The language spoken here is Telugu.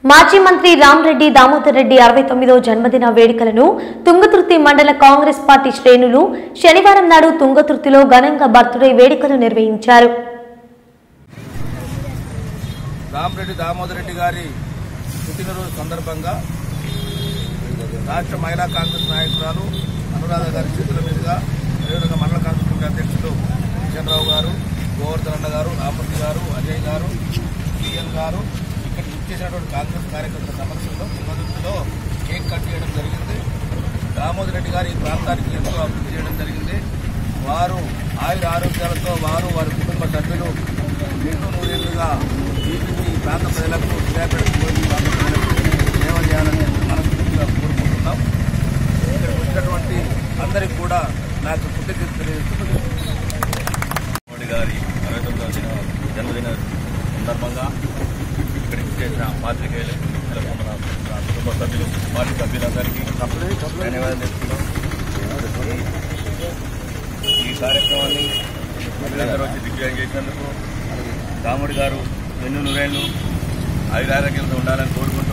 మాజీ మంత్రి రామరెడ్డి దామోదర్ రెడ్డి అరవై తొమ్మిదో జన్మదిన వేడుకలను తుంగతుర్తి మండల కాంగ్రెస్ పార్టీ శ్రేణులు శనివారం నాడు తుంగతుర్తిలో ఘనంగా బర్త్డే వేడుకలు నిర్వహించారు రామరెడ్డి దామోదర్ రెడ్డి గారి పుట్టినరోజు సందర్భంగా రాష్ట్ర మహిళా కాంగ్రెస్ నాయకురాలు అనురాధ గారి చేతుల మీదుగా అదేవిధంగా మండల కాంగ్రెస్ కమిటీ అధ్యక్షులు చంద్రరావు గారు గోవర్ధన్ అన్న గారు రామూర్తి గారు అజయ్ గారు పిఎల్ గారు ఇక్కడ ఇచ్చేసినటువంటి కాంగ్రెస్ కార్యకర్తల సమక్షంలో తిరుమతిలో కేక్ కట్ చేయడం జరిగింది దామోదర్ రెడ్డి గారు ఈ ప్రాంతానికి ఎంతో అభివృద్ధి చేయడం జరిగింది వారు ఆయుర ఆరోగ్యాలతో వారు వారి కుటుంబ సభ్యులు నిండు నూరేళ్లుగా ఈ ఈ ప్రాంత ప్రజలకు సూర్యాపేట ప్రాంత ప్రజలకు సేవ చేయాలని మనస్ఫూర్తిగా కోరుకుంటున్నాం ఇక్కడికి వచ్చినటువంటి అందరికి కూడా నాకు కృతజ్ఞత తెలియజేస్తూ మోడీ గారి అరవై తొమ్మిదవ దిన జన్మదిన సందర్భంగా ఇక్కడికి చేసిన పాత్రికేయులకు నెలకు మన నా కుటుంబ సభ్యులు పార్టీ సభ్యులందరికీ ధన్యవాదాలు తెలుపుతున్నాం ఈ- ఈ కార్యక్రమాన్ని మీరందరూ వచ్చి దిగ్విజయం చేసినందుకు రాముడి గారు ఎన్నో నూరేళ్లు ఆయురారోగ్యంతో ఉండాలని కోరుకుంటూ